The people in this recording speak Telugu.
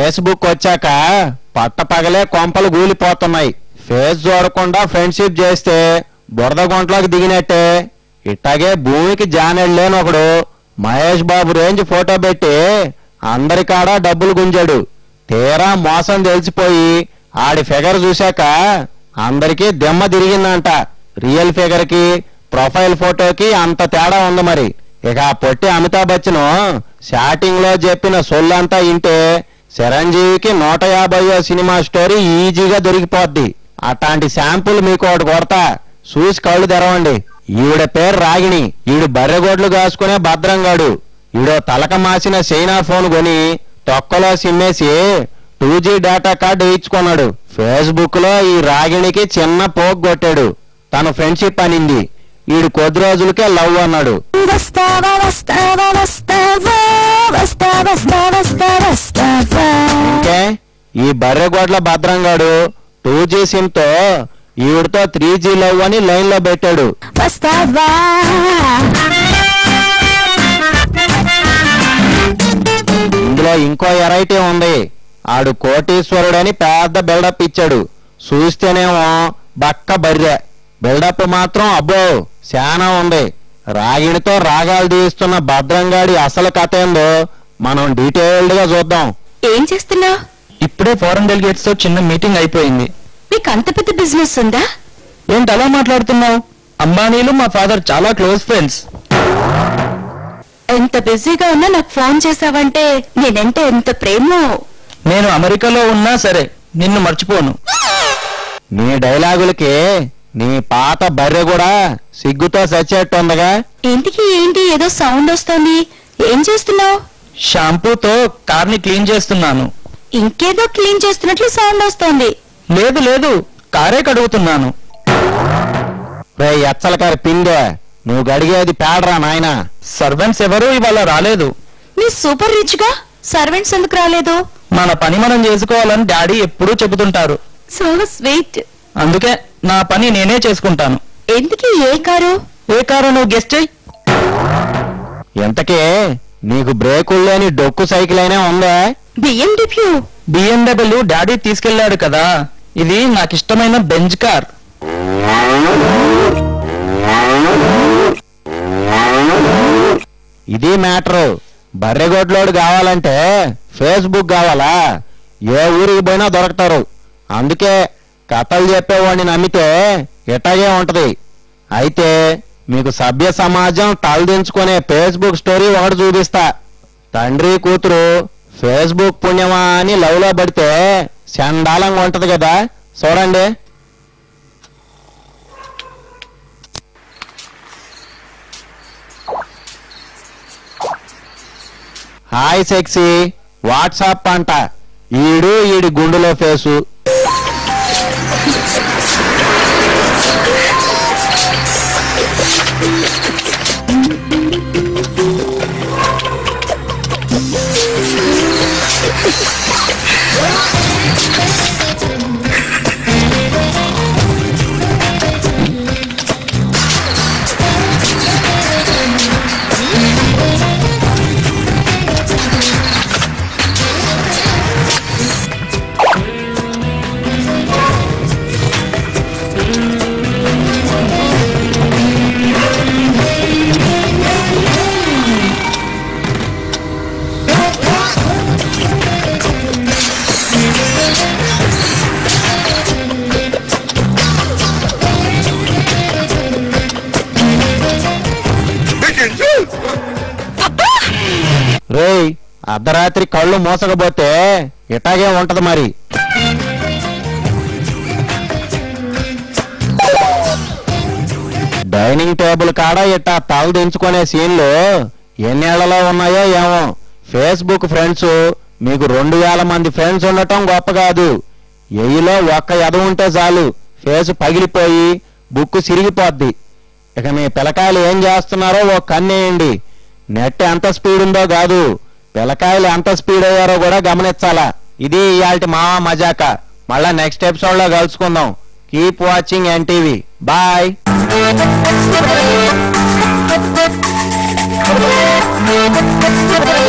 ఫేస్బుక్ వచ్చాక పట్టపగలే కొంపలు గూలిపోతున్నాయి ఫేస్ చూడకుండా ఫ్రెండ్షిప్ చేస్తే బురద గుంటలోకి దిగినట్టే ఇట్టాగే భూమికి జానెళ్ళేని ఒకడు మహేష్ బాబు రేంజ్ ఫోటో పెట్టి అందరికాడ డబ్బులు గుంజాడు తీరా మోసం తెలిసిపోయి ఆడి ఫిగర్ చూశాక అందరికీ దెమ్మ తిరిగిందంట రియల్ ఫిగర్ కి ప్రొఫైల్ ఫోటోకి అంత తేడా ఉంది మరి ఇక ఆ పొట్టి అమితాబ్ బచ్చన్ షాటింగ్ లో చెప్పిన సొల్లంతా ఇంటే చిరంజీవికి నూట యాభైయో సినిమా స్టోరీ ఈజీగా దొరికిపోద్ది అట్లాంటి శాంపుల్ మీకు ఒకటి కొడతా చూసి కళ్ళు తెరవండి ఈవిడ పేరు రాగిణి ఈడు బర్రెగొడ్లు కాసుకునే భద్రంగాడు ఈడో తలక మాసిన చైనా ఫోన్ కొని తొక్కలో సిమ్మేసి టూ జీ డేటా కార్డు వేయించుకున్నాడు ఫేస్బుక్ లో ఈ రాగిణికి చిన్న పోక్ కొట్టాడు తన ఫ్రెండ్షిప్ అనింది ఈడు కొద్ది రోజులకే లవ్ అన్నాడు వస్తావా వస్తావా వస్తావా వస్తా వస్తా వస్తా వస్తావా ఇంకే ఈ బర్రెగొడ్ల భద్రంగాడు టూ జీ సిమ్ తో ఈవిడతో త్రీ జీ లవ్ అని లైన్ లో పెట్టాడు వస్తావా ఇందులో ఇంకో ఎరైటీ ఉంది ఆడు కోటీశ్వరుడని పెద్ద బిల్డప్ ఇచ్చాడు చూస్తేనేమో బక్క బర్రె బిల్డప్ మాత్రం అబ్బో శానా ఉంది రాగిణితో రాగాలు తీస్తున్న భద్రంగాడి అసలు కథ ఏందో మనం డీటెయిల్డ్ గా చూద్దాం ఏం చేస్తున్నావు ఇప్పుడే ఫారెన్ డెలిగేట్స్ తో చిన్న మీటింగ్ అయిపోయింది మీకు అంత పెద్ద బిజినెస్ ఉందా ఏంటి అలా మాట్లాడుతున్నావు అంబానీలు మా ఫాదర్ చాలా క్లోజ్ ఫ్రెండ్స్ ఎంత బిజీగా ఉన్నా నాకు ఫోన్ చేసావంటే నేనంటే ఎంత ప్రేమో నేను అమెరికాలో ఉన్నా సరే నిన్ను మర్చిపోను నీ డైలాగులకి నీ పాత బర్రె కూడా సిగ్గుతో సచ్చేట్టుందగా ఇంటికి ఏంటి ఏదో సౌండ్ వస్తోంది ఏం చేస్తున్నావు షాంపూతో కార్ని క్లీన్ చేస్తున్నాను ఇంకేదో క్లీన్ చేస్తున్నట్లు సౌండ్ వస్తోంది లేదు లేదు కారే కడుగుతున్నాను రే ఎచ్చలకారి పిండే నువ్వు గడిగేది పేడరా నాయనా సర్వెంట్స్ ఎవరూ ఇవాళ రాలేదు నీ సూపర్ రిచ్ గా సర్వెంట్స్ ఎందుకు రాలేదు మన పని మనం చేసుకోవాలని డాడీ ఎప్పుడూ చెబుతుంటారు సో స్వీట్ అందుకే నా పని నేనే చేసుకుంటాను ఎందుకు ఏ కారు ఏ కారు నువ్వు గెస్ట్ చెయ్యి ఎంతకే నీకు బ్రేకులు లేని డొక్కు సైకిల్ అయినా ఉందా బిఎండబ్ల్యూ బిఎండబ్ల్యూ డాడీ తీసుకెళ్లాడు కదా ఇది నాకు ఇష్టమైన బెంజ్ కార్ ఇది మ్యాటరు బర్రెగొడ్లోడు కావాలంటే ఫేస్బుక్ కావాలా ఏ ఊరికి పోయినా దొరకతారు అందుకే కథలు చెప్పేవాడిని నమ్మితే ఇట్టాగే ఉంటది అయితే మీకు సభ్య సమాజం తలదించుకునే ఫేస్బుక్ స్టోరీ ఒకటి చూపిస్తా తండ్రి కూతురు ఫేస్బుక్ పుణ్యమా అని లవ్ లో పడితే చండాలంగా ఉంటది కదా చూడండి హాయ్ సెక్సీ వాట్సాప్ అంట ఈడు ఈడి గుండులో ఫేసు రేయ్ అర్ధరాత్రి కళ్ళు మోసకపోతే ఇటాగే ఉంటది మరి డైనింగ్ టేబుల్ కాడ ఇట్టా తల దించుకునే సీన్లు ఎన్నేళ్లలో ఉన్నాయో ఏమో ఫేస్బుక్ ఫ్రెండ్స్ మీకు రెండు వేల మంది ఫ్రెండ్స్ ఉండటం గొప్ప కాదు ఎయిలో ఒక్క ఎద ఉంటే చాలు ఫేస్ పగిలిపోయి బుక్కు సిరిగిపోద్ది ఇక మీ పిల్లకాయలు ఏం చేస్తున్నారో ఓ కన్నేయండి నెట్ ఎంత స్పీడ్ ఉందో కాదు పిల్లకాయలు ఎంత స్పీడ్ అయ్యారో కూడా గమనించాలా ఇది ఇయాల్టి మావా మజాక మళ్ళా నెక్స్ట్ ఎపిసోడ్ లో కలుసుకుందాం keep watching NTV bye Thank you.